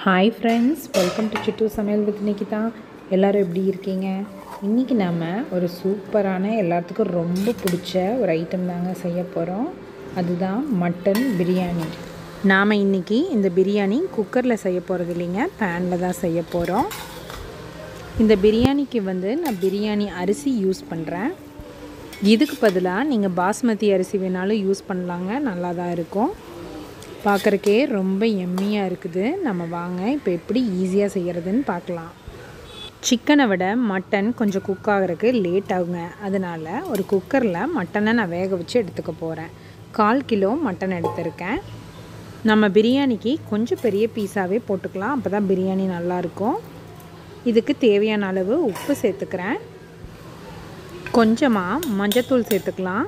hi friends welcome to Chittu சமையல் with Nikita எல்லோரும் எப்படி இருக்கீங்க இன்றைக்கி நம்ம ஒரு சூப்பரான எல்லாத்துக்கும் ரொம்ப பிடிச்ச ஒரு ஐட்டம் தாங்க செய்ய போகிறோம் அதுதான் மட்டன் பிரியாணி நாம் இன்றைக்கி இந்த பிரியாணி குக்கரில் செய்ய போகிறது இல்லைங்க பேனில் தான் செய்ய போகிறோம் இந்த பிரியாணிக்கு வந்து நான் பிரியாணி அரிசி யூஸ் பண்ணுறேன் இதுக்கு பதிலாக நீங்கள் பாஸ்மதி அரிசி வேணாலும் யூஸ் பண்ணலாங்க நல்லா தான் இருக்கும் பார்க்குறக்கே ரொம்ப எம்மியாக இருக்குது நம்ம வாங்க இப்போ எப்படி ஈஸியாக செய்கிறதுன்னு பார்க்கலாம் சிக்கனை விட மட்டன் கொஞ்சம் குக் ஆகிறதுக்கு லேட் ஆகுங்க அதனால் ஒரு குக்கரில் மட்டனை நான் வேக வச்சு எடுத்துக்க போகிறேன் கால் கிலோ மட்டன் எடுத்திருக்கேன் நம்ம பிரியாணிக்கு கொஞ்சம் பெரிய பீஸாகவே போட்டுக்கலாம் அப்போ தான் பிரியாணி நல்லாயிருக்கும் இதுக்கு தேவையான அளவு உப்பு சேர்த்துக்கிறேன் கொஞ்சமாக மஞ்சத்தூள் சேர்த்துக்கலாம்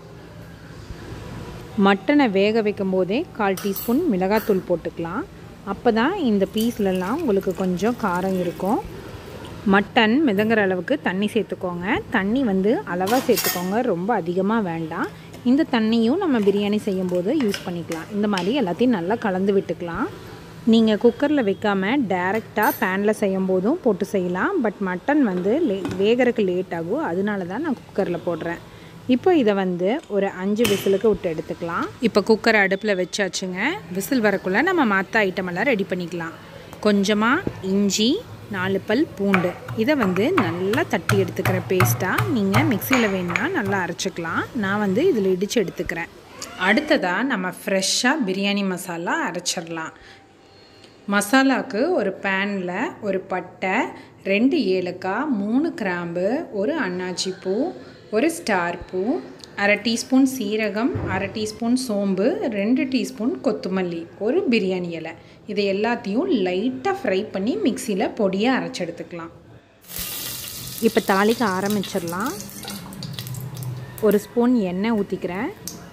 மட்டனை வேக வைக்கும் போதே கால் டீஸ்பூன் மிளகாத்தூள் போட்டுக்கலாம் அப்போ தான் இந்த பீஸ்லலாம் உங்களுக்கு கொஞ்சம் காரம் இருக்கும் மட்டன் மிதங்குற அளவுக்கு தண்ணி சேர்த்துக்கோங்க தண்ணி வந்து அளவாக சேர்த்துக்கோங்க ரொம்ப அதிகமாக வேண்டாம் இந்த தண்ணியும் நம்ம பிரியாணி செய்யும்போது யூஸ் பண்ணிக்கலாம் இந்த மாதிரி எல்லாத்தையும் நல்லா கலந்து விட்டுக்கலாம் நீங்கள் குக்கரில் வைக்காமல் டேரெக்டாக பேனில் செய்யும் போதும் போட்டு செய்யலாம் பட் மட்டன் வந்து லே வேகிறதுக்கு லேட் ஆகும் அதனால தான் நான் குக்கரில் போடுறேன் இப்போ இதை வந்து ஒரு அஞ்சு விசிலுக்கு விட்டு எடுத்துக்கலாம் இப்போ குக்கரை அடுப்பில் வச்சாச்சுங்க விசில் வரக்குள்ளே நம்ம மற்ற ஐட்டமெல்லாம் ரெடி பண்ணிக்கலாம் கொஞ்சமாக இஞ்சி நாலு பல் பூண்டு இதை வந்து நல்லா தட்டி எடுத்துக்கிற பேஸ்ட்டாக நீங்கள் மிக்சியில் வேணுன்னா நல்லா அரைச்சிக்கலாம் நான் வந்து இதில் இடித்து எடுத்துக்கிறேன் அடுத்ததாக நம்ம ஃப்ரெஷ்ஷாக பிரியாணி மசாலா அரைச்சிடலாம் மசாலாவுக்கு ஒரு பேனில் ஒரு பட்டை ரெண்டு ஏலக்காய் மூணு கிராம்பு ஒரு அன்னாச்சி பூ ஒரு ஸ்டார் பூ அரை டீஸ்பூன் சீரகம் அரை டீஸ்பூன் சோம்பு ரெண்டு டீஸ்பூன் கொத்தமல்லி ஒரு பிரியாணி இலை இதை எல்லாத்தையும் லைட்டாக ஃப்ரை பண்ணி மிக்சியில் பொடியாக அரைச்சி எடுத்துக்கலாம் இப்போ தாளிக்க ஆரம்பிச்சிடலாம் ஒரு ஸ்பூன் எண்ணெய் ஊற்றிக்கிறேன்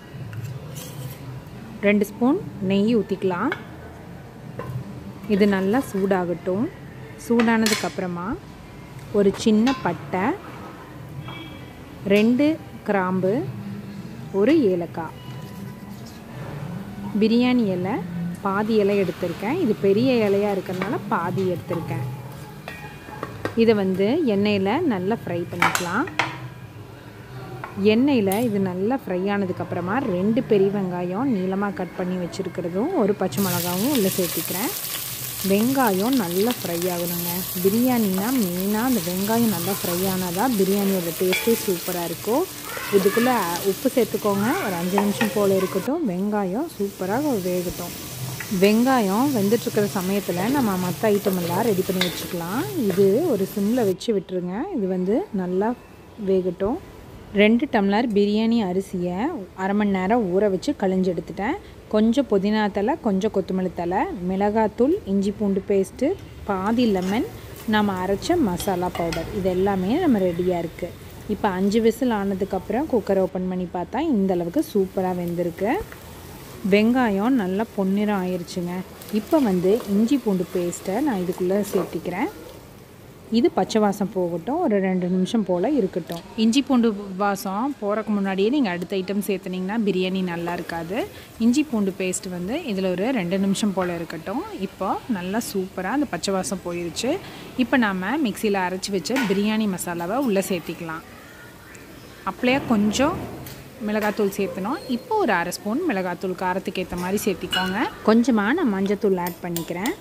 ரெண்டு ஸ்பூன் நெய் ஊற்றிக்கலாம் இது நல்லா சூடாகட்டும் சூடானதுக்கப்புறமா ஒரு சின்ன பட்டை ரெண்டு கிராம்பு ஒரு ஏலக்காய் பிரியாணி இலை பாதி இலை எடுத்திருக்கேன் இது பெரிய இலையாக இருக்கிறதுனால பாதி எடுத்திருக்கேன் இதை வந்து எண்ணெயில் நல்லா ஃப்ரை பண்ணிக்கலாம் எண்ணெயில் இது நல்லா ஃப்ரை ஆனதுக்கப்புறமா ரெண்டு பெரிய வெங்காயம் நீளமாக கட் பண்ணி வச்சுருக்கிறதும் ஒரு பச்சை மிளகாவும் உள்ளே சேர்த்திக்கிறேன் வெங்காயம் நல்லா ஃப்ரை ஆகணுங்க பிரியாணினா மெயினாக அந்த வெங்காயம் நல்லா ஃப்ரை ஆனால் தான் பிரியாணியோட டேஸ்ட்டே சூப்பராக இருக்கும் இதுக்குள்ளே உப்பு சேர்த்துக்கோங்க ஒரு அஞ்சு நிமிஷம் போல் இருக்கட்டும் வெங்காயம் சூப்பராக வேகட்டும் வெங்காயம் வெந்துட்டுருக்கிற சமயத்தில் நம்ம மற்ற ஐட்டம் எல்லாம் ரெடி பண்ணி வச்சுக்கலாம் இது ஒரு சிம்மில் வச்சு விட்டுருங்க இது வந்து நல்லா வேகட்டும் ரெண்டு டம்ளர் பிரியாணி அரிசியை அரை மணி நேரம் ஊற வச்சு கழிஞ்சு எடுத்துட்டேன் கொஞ்சம் புதினா தலை கொஞ்சம் கொத்தமல்லி தலை மிளகாத்தூள் இஞ்சி பூண்டு பேஸ்ட்டு பாதி லெமன் நம்ம அரைச்ச மசாலா பவுடர் இது எல்லாமே நம்ம ரெடியாக இருக்குது இப்போ அஞ்சு விசில் ஆனதுக்கப்புறம் குக்கரை ஓப்பன் பண்ணி பார்த்தா இந்த அளவுக்கு சூப்பராக வெந்திருக்கு வெங்காயம் நல்லா பொன்னிறம் ஆயிடுச்சுங்க இப்போ வந்து இஞ்சி பூண்டு பேஸ்ட்டை நான் இதுக்குள்ளே சேர்த்திக்கிறேன் இது பச்சை வாசம் போகட்டும் ஒரு ரெண்டு நிமிஷம் போல் இருக்கட்டும் இஞ்சி பூண்டு வாசம் போகிறக்கு முன்னாடியே நீங்கள் அடுத்த ஐட்டம் சேர்த்துனிங்கன்னா பிரியாணி நல்லா இருக்காது இஞ்சி பூண்டு பேஸ்ட் வந்து இதில் ஒரு ரெண்டு நிமிஷம் போல் இருக்கட்டும் இப்போ நல்லா சூப்பராக அந்த பச்சை வாசம் போயிடுச்சு இப்போ நாம் மிக்சியில் அரைச்சி வச்ச பிரியாணி மசாலாவை உள்ளே சேர்த்திக்கலாம் அப்படியே கொஞ்சம் மிளகாத்தூள் சேர்த்தணும் இப்போ ஒரு அரை ஸ்பூன் மிளகாத்தூள் காரத்துக்கு ஏற்ற மாதிரி சேர்த்திக்கோங்க கொஞ்சமாக நான் மஞ்சத்தூள் ஆட் பண்ணிக்கிறேன்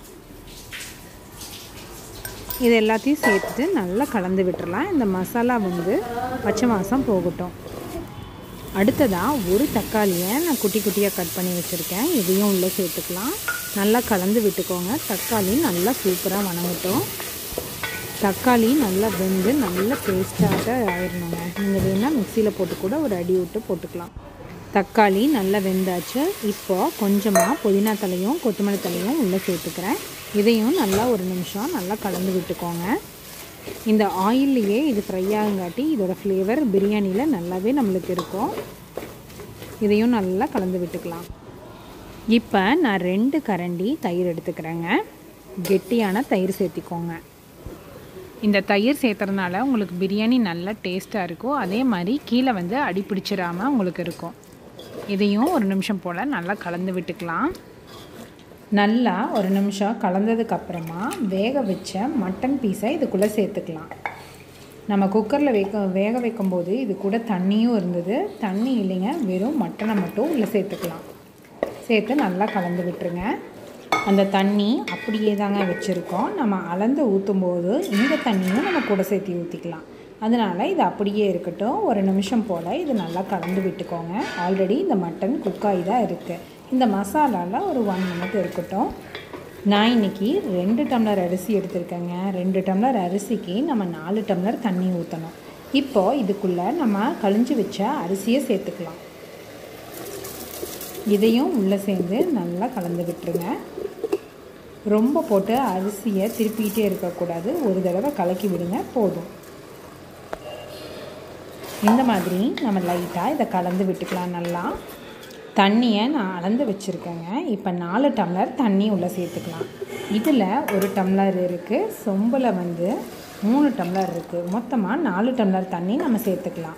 இது எல்லாத்தையும் சேர்த்துட்டு நல்லா கலந்து விட்டுறலாம் இந்த மசாலா வந்து பச்சை மாதம் போகட்டும் அடுத்ததாக ஒரு தக்காளியை நான் குட்டி குட்டியாக கட் பண்ணி வச்சுருக்கேன் இதையும் உள்ளே சேர்த்துக்கலாம் நல்லா கலந்து விட்டுக்கோங்க தக்காளி நல்லா சூப்பராக வணங்கட்டும் தக்காளி நல்லா வெந்து நல்ல பேஸ்ட்டாக ஆயிடணுங்க நீங்கள் வேணால் மிக்சியில் போட்டு கூட ஒரு அடி விட்டு போட்டுக்கலாம் தக்காளி நல்லா வெந்தாச்சு இப்போ கொஞ்சமாக புதினா தலையும் கொத்தமல்லி தலையும் உள்ளே சேர்த்துக்கிறேன் இதையும் நல்லா ஒரு நிமிஷம் நல்லா கலந்து விட்டுக்கோங்க இந்த ஆயில்லையே இது ஃப்ரை ஆகுங்காட்டி இதோட ஃப்ளேவர் பிரியாணியில் நல்லாவே நம்மளுக்கு இருக்கும் இதையும் நல்லா கலந்து விட்டுக்கலாம் இப்போ நான் ரெண்டு கரண்டி தயிர் எடுத்துக்கிறேங்க கெட்டியான தயிர் சேர்த்திக்கோங்க இந்த தயிர் சேர்த்துறதுனால உங்களுக்கு பிரியாணி நல்லா டேஸ்ட்டாக இருக்கும் அதே மாதிரி கீழே வந்து அடி பிடிச்சிடாமல் உங்களுக்கு இருக்கும் இதையும் ஒரு நிமிஷம் போல் நல்லா கலந்து விட்டுக்கலாம் நல்லா ஒரு நிமிஷம் கலந்ததுக்கப்புறமா வேக வச்ச மட்டன் பீஸை இதுக்குள்ளே சேர்த்துக்கலாம் நம்ம குக்கரில் வைக்க வேக வைக்கும்போது இது கூட தண்ணியும் இருந்தது தண்ணி இல்லைங்க வெறும் மட்டனை மட்டும் உள்ளே சேர்த்துக்கலாம் சேர்த்து நல்லா கலந்து விட்டுருங்க அந்த தண்ணி அப்படியே தாங்க வச்சுருக்கோம் நம்ம அளந்து ஊற்றும்போது இந்த தண்ணியும் நம்ம கூட சேர்த்து ஊற்றிக்கலாம் அதனால் இது அப்படியே இருக்கட்டும் ஒரு நிமிஷம் போல் இது நல்லா கலந்து விட்டுக்கோங்க ஆல்ரெடி இந்த மட்டன் குக்காகி தான் இருக்குது இந்த மசாலாவில் ஒரு ஒன் மினிட் இருக்கட்டும் நான் இன்றைக்கி ரெண்டு டம்ளர் அரிசி எடுத்திருக்கேங்க ரெண்டு டம்ளர் அரிசிக்கு நம்ம நாலு டம்ளர் தண்ணி ஊற்றணும் இப்போது இதுக்குள்ளே நம்ம கழிஞ்சு வச்ச அரிசியை சேர்த்துக்கலாம் இதையும் உள்ளே சேர்ந்து நல்லா கலந்து விட்டுருங்க ரொம்ப போட்டு அரிசியை திருப்பிக்கிட்டே இருக்கக்கூடாது ஒரு தடவை கலக்கி விடுங்க போதும் இந்த மாதிரி நம்ம லைட்டாக இதை கலந்து விட்டுக்கலாம் நல்லா தண்ணியை நான் அளந்து வச்சுருக்கேங்க இப்போ நாலு டம்ளர் தண்ணி உள்ளே சேர்த்துக்கலாம் இதில் ஒரு டம்ளர் இருக்குது சொம்பில் வந்து மூணு டம்ளர் இருக்குது மொத்தமாக நாலு டம்ளர் தண்ணி நம்ம சேர்த்துக்கலாம்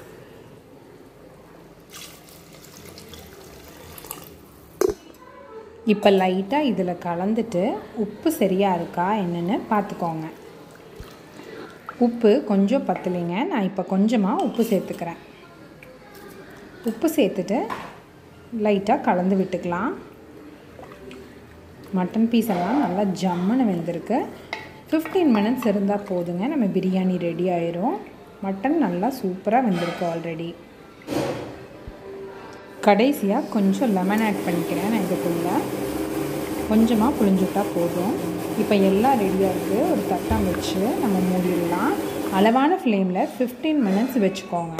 இப்போ லைட்டாக இதில் கலந்துட்டு உப்பு சரியாக இருக்கா என்னென்னு பார்த்துக்கோங்க உப்பு கொஞ்சம் பத்தலைங்க நான் இப்போ கொஞ்சமாக உப்பு சேர்த்துக்கிறேன் உப்பு சேர்த்துட்டு லைட்டாக கலந்து விட்டுக்கலாம் மட்டன் பீஸ் எல்லாம் நல்லா ஜம்முன்னு வெந்திருக்கு ஃபிஃப்டீன் மினிட்ஸ் இருந்தால் போதுங்க நம்ம பிரியாணி ரெடி ஆயிரும் மட்டன் நல்லா சூப்பராக வெந்திருக்கு ஆல்ரெடி கடைசியாக கொஞ்சம் லெமன் ஆட் பண்ணிக்கிறேன் நான் இதுக்குள்ளே கொஞ்சமாக புளிஞ்சுட்டா போதும் இப்போ எல்லாம் ரெடியாக இருக்குது ஒரு தட்டம் வச்சு நம்ம மூடிடலாம் அளவான ஃப்ளேமில் ஃபிஃப்டீன் மினிட்ஸ் வச்சுக்கோங்க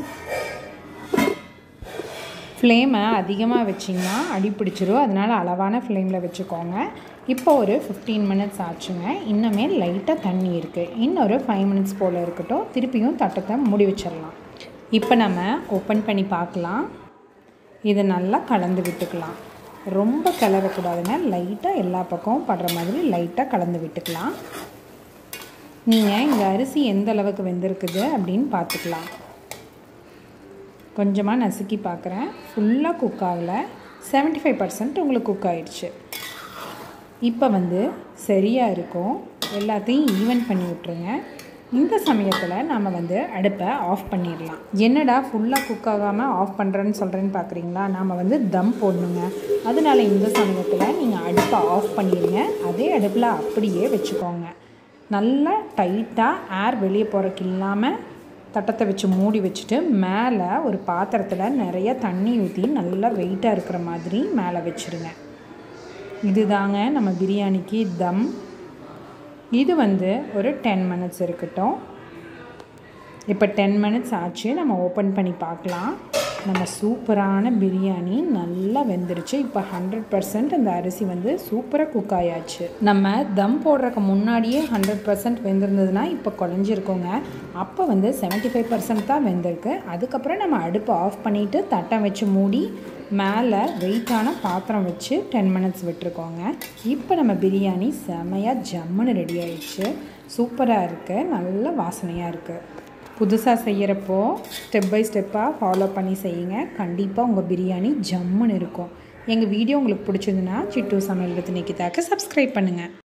ஃப்ளேமை அதிகமாக வச்சிங்கன்னா அடி பிடிச்சிரும் அதனால் அளவான ஃப்ளேமில் வச்சுக்கோங்க இப்போ ஒரு ஃபிஃப்டீன் மினிட்ஸ் ஆச்சுங்க இன்னுமே லைட்டாக தண்ணி இருக்குது இன்னொரு ஃபைவ் மினிட்ஸ் போல் இருக்கட்டும் திருப்பியும் தட்டத்தை மூடி வச்சிடலாம் இப்போ நம்ம ஓப்பன் பண்ணி பார்க்கலாம் இதை நல்லா கலந்து விட்டுக்கலாம் ரொம்ப கிளறக்கூடாதுங்க லைட்டாக எல்லா பக்கமும் படுற மாதிரி லைட்டாக கலந்து விட்டுக்கலாம் நீங்கள் இந்த அரிசி எந்த அளவுக்கு வெந்திருக்குது அப்படின்னு பார்த்துக்கலாம் கொஞ்சமாக நசுக்கி பார்க்குறேன் ஃபுல்லாக குக் ஆகலை செவன்ட்டி ஃபைவ் பர்சன்ட் உங்களுக்கு குக் ஆகிடுச்சு இப்போ வந்து சரியாக இருக்கும் எல்லாத்தையும் ஈவன் பண்ணி விட்ருங்க இந்த சமயத்தில் நம்ம வந்து அடுப்பை ஆஃப் பண்ணிடலாம் என்னடா ஃபுல்லாக குக் ஆகாமல் ஆஃப் பண்ணுறேன்னு சொல்கிறேன்னு பார்க்குறீங்களா நாம் வந்து தம் போடணுங்க அதனால இந்த சமயத்தில் நீங்கள் அடுப்பை ஆஃப் பண்ணிடுங்க அதே அடுப்பில் அப்படியே வச்சுக்கோங்க நல்லா டைட்டாக ஏர் வெளியே போகிறக்கு இல்லாமல் தட்டத்தை வச்சு மூடி வச்சுட்டு மேலே ஒரு பாத்திரத்தில் நிறைய தண்ணி ஊற்றி நல்லா வெயிட்டாக இருக்கிற மாதிரி மேலே வச்சுருங்க இதுதாங்க நம்ம பிரியாணிக்கு தம் இது வந்து ஒரு டென் மினிட்ஸ் இருக்கட்டும் இப்போ டென் மினிட்ஸ் ஆச்சு நம்ம ஓப்பன் பண்ணி பார்க்கலாம் நம்ம சூப்பரான பிரியாணி நல்லா வெந்துருச்சு இப்போ ஹண்ட்ரட் பர்சன்ட் அந்த அரிசி வந்து சூப்பராக குக் ஆயாச்சு நம்ம தம் போடுறதுக்கு முன்னாடியே ஹண்ட்ரட் பர்சன்ட் வெந்திருந்ததுன்னா இப்போ குழஞ்சிருக்கோங்க அப்போ வந்து செவன்ட்டி ஃபைவ் பர்சன்ட் தான் வெந்திருக்கு அதுக்கப்புறம் நம்ம அடுப்பை ஆஃப் பண்ணிவிட்டு தட்டம் வச்சு மூடி மேலே வெயிட்டான பாத்திரம் வச்சு டென் மினிட்ஸ் விட்டுருக்கோங்க இப்போ நம்ம பிரியாணி செமையாக ஜம்முன்னு ரெடி ஆயிடுச்சு சூப்பராக இருக்குது நல்ல வாசனையாக இருக்குது புதுசாக செய்கிறப்போ ஸ்டெப் பை ஸ்டெப்பாக ஃபாலோ பண்ணி செய்யுங்க கண்டிப்பாக உங்கள் பிரியாணி ஜம்முன்னு இருக்கும் எங்கள் வீடியோ உங்களுக்கு பிடிச்சதுன்னா சிட்டு சமையல் வித் நிக்கிதாக்கு சப்ஸ்கிரைப் பண்ணுங்கள்